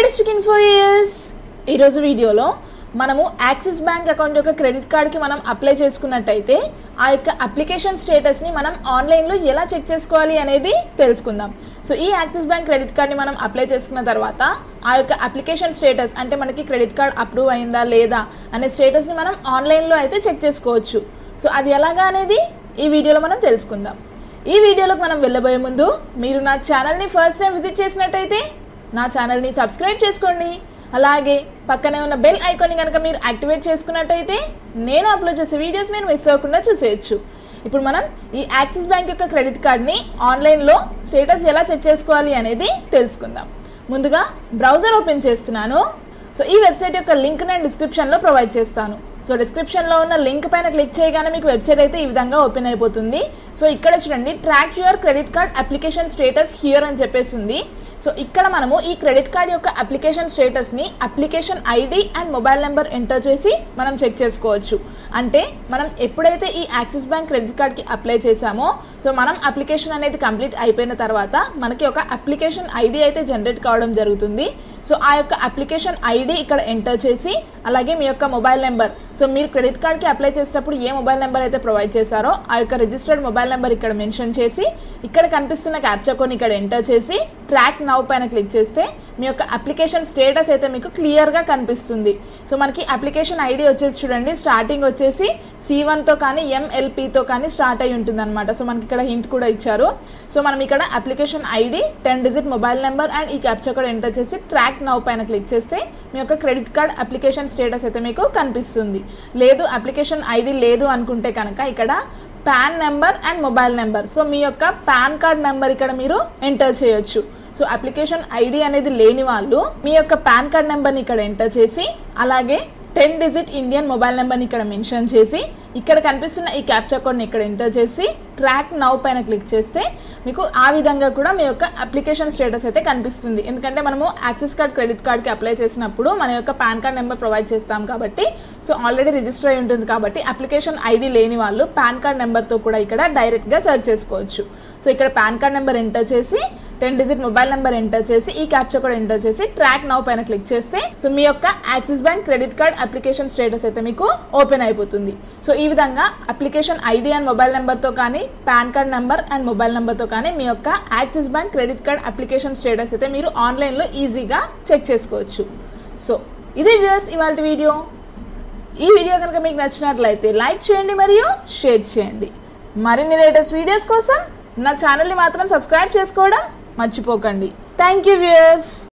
latest info years ఈరోజు వీడియోలో మనము యాక్సిస్ బ్యాంక్ అకౌంట్ యొక్క క్రెడిట్ కార్డ్కి మనం అప్లై చేసుకున్నట్టయితే ఆ యొక్క అప్లికేషన్ స్టేటస్ని మనం ఆన్లైన్లో ఎలా చెక్ చేసుకోవాలి అనేది తెలుసుకుందాం సో ఈ యాక్సిస్ బ్యాంక్ క్రెడిట్ కార్డ్ని మనం అప్లై చేసుకున్న తర్వాత ఆ యొక్క అప్లికేషన్ స్టేటస్ అంటే మనకి క్రెడిట్ కార్డ్ అప్రూవ్ అయిందా లేదా అనే స్టేటస్ని మనం ఆన్లైన్లో అయితే చెక్ చేసుకోవచ్చు సో అది ఎలాగా అనేది ఈ వీడియోలో మనం తెలుసుకుందాం ఈ వీడియోలోకి మనం వెళ్ళబోయే ముందు మీరు నా ఛానల్ని ఫస్ట్ టైం విజిట్ చేసినట్టయితే నా ఛానల్ని సబ్స్క్రైబ్ చేసుకోండి అలాగే పక్కనే ఉన్న బెల్ ఐకాన్ని కనుక మీరు యాక్టివేట్ చేసుకున్నట్టయితే నేను అప్లోడ్ చేసే వీడియోస్ మీరు మిస్ అవ్వకుండా చూసేయచ్చు ఇప్పుడు మనం ఈ యాక్సిస్ బ్యాంక్ యొక్క క్రెడిట్ కార్డ్ని ఆన్లైన్లో స్టేటస్ ఎలా చెక్ చేసుకోవాలి అనేది తెలుసుకుందాం ముందుగా బ్రౌజర్ ఓపెన్ చేస్తున్నాను సో ఈ వెబ్సైట్ యొక్క లింక్ నేను డిస్క్రిప్షన్లో ప్రొవైడ్ చేస్తాను సో డిస్క్రిప్షన్లో ఉన్న లింక్ పైన క్లిక్ చేయగానే మీకు వెబ్సైట్ అయితే ఈ విధంగా ఓపెన్ అయిపోతుంది సో ఇక్కడ చూడండి track your credit card application status here అని చెప్పేసి ఉంది సో ఇక్కడ మనము ఈ క్రెడిట్ కార్డ్ యొక్క అప్లికేషన్ స్టేటస్ని application ID and mobile number enter చేసి మనం చెక్ చేసుకోవచ్చు అంటే మనం ఎప్పుడైతే ఈ యాక్సిస్ బ్యాంక్ క్రెడిట్ కార్డ్కి అప్లై చేసామో సో మనం అప్లికేషన్ అనేది కంప్లీట్ అయిపోయిన తర్వాత మనకి ఒక అప్లికేషన్ ఐడి అయితే జనరేట్ కావడం జరుగుతుంది సో ఆ యొక్క అప్లికేషన్ ఐడి ఇక్కడ ఎంటర్ చేసి అలాగే మీ యొక్క మొబైల్ నెంబర్ సో మీరు క్రెడిట్ కార్డ్కి అప్లై చేసేటప్పుడు ఏ మొబైల్ నెంబర్ అయితే ప్రొవైడ్ చేశారో ఆ యొక్క రిజిస్టర్డ్ మొబైల్ నెంబర్ ఇక్కడ మెన్షన్ చేసి ఇక్కడ కనిపిస్తున్న క్యాప్చర్ కోడ్ ఇక్కడ ఎంటర్ చేసి ట్రాక్ నౌ పైన క్లిక్ చేస్తే మీ యొక్క అప్లికేషన్ స్టేటస్ అయితే మీకు క్లియర్గా కనిపిస్తుంది సో మనకి అప్లికేషన్ ఐడి వచ్చేసి చూడండి స్టార్టింగ్ వచ్చేసి సి వన్తో కానీ ఎంఎల్పితో కానీ స్టార్ట్ అయి ఉంటుంది అనమాట సో మనకి ఇక్కడ హింట్ కూడా ఇచ్చారు సో మనం ఇక్కడ application ID ten digit mobile number and ఈ క్యాప్చర్ కోడ్ ఎంటర్ చేసి ట్రాక్ నౌ పైన క్లిక్ చేస్తే మీ యొక్క క్రెడిట్ కార్డ్ అప్లికేషన్ స్టేటస్ అయితే మీకు కనిపిస్తుంది లేదు అప్లికేషన్ ఐడి లేదు అనుకుంటే కనుక ఇక్కడ PAN number and mobile number so మీ యొక్క పాన్ కార్డ్ నెంబర్ ఇక్కడ మీరు ఎంటర్ చేయొచ్చు సో అప్లికేషన్ ఐడి అనేది లేని వాళ్ళు మీ యొక్క పాన్ కార్డ్ నెంబర్ని ఇక్కడ ఎంటర్ చేసి అలాగే టెన్ డిజిట్ ఇండియన్ మొబైల్ నెంబర్ని ఇక్కడ మెన్షన్ చేసి ఇక్కడ కనిపిస్తున్న ఈ క్యాప్చర్ కోడ్ని ఇక్కడ ఎంటర్ చేసి ట్రాక్ నౌ పైన క్లిక్ చేస్తే మీకు ఆ విధంగా కూడా మీ యొక్క అప్లికేషన్ స్టేటస్ అయితే కనిపిస్తుంది ఎందుకంటే మనము యాక్సిస్ కార్డ్ క్రెడిట్ కార్డ్కి అప్లై చేసినప్పుడు మన యొక్క పాన్ కార్డ్ నెంబర్ ప్రొవైడ్ చేస్తాం కాబట్టి సో ఆల్రెడీ రిజిస్టర్ అయి ఉంటుంది కాబట్టి అప్లికేషన్ ఐడి లేని వాళ్ళు పాన్ కార్డ్ నెంబర్తో కూడా ఇక్కడ డైరెక్ట్గా సెర్చ్ చేసుకోవచ్చు సో ఇక్కడ పాన్ కార్డ్ నెంబర్ ఎంటర్ చేసి ten digit mobile number enter చేసి ఈ క్యాప్చర్ కూడా ఎంటర్ చేసి ట్రాక్ నౌ పైన క్లిక్ చేస్తే సో మీ యొక్క Axis bank credit card application status అయితే మీకు ఓపెన్ అయిపోతుంది సో ఈ విధంగా అప్లికేషన్ ఐడి అండ్ మొబైల్ నెంబర్తో కానీ PAN card number and mobile నెంబర్తో కానీ మీ యొక్క Axis bank credit card application status అయితే మీరు ఆన్లైన్లో ఈజీగా చెక్ చేసుకోవచ్చు సో ఇదే వ్యూస్ ఇవాళ వీడియో ఈ వీడియో కనుక మీకు నచ్చినట్లయితే లైక్ చేయండి మరియు షేర్ చేయండి మరిన్ని లేటెస్ట్ వీడియోస్ కోసం నా ఛానల్ని మాత్రం సబ్స్క్రైబ్ చేసుకోవడం మర్చిపోకండి థ్యాంక్ యూ వ్యూయర్స్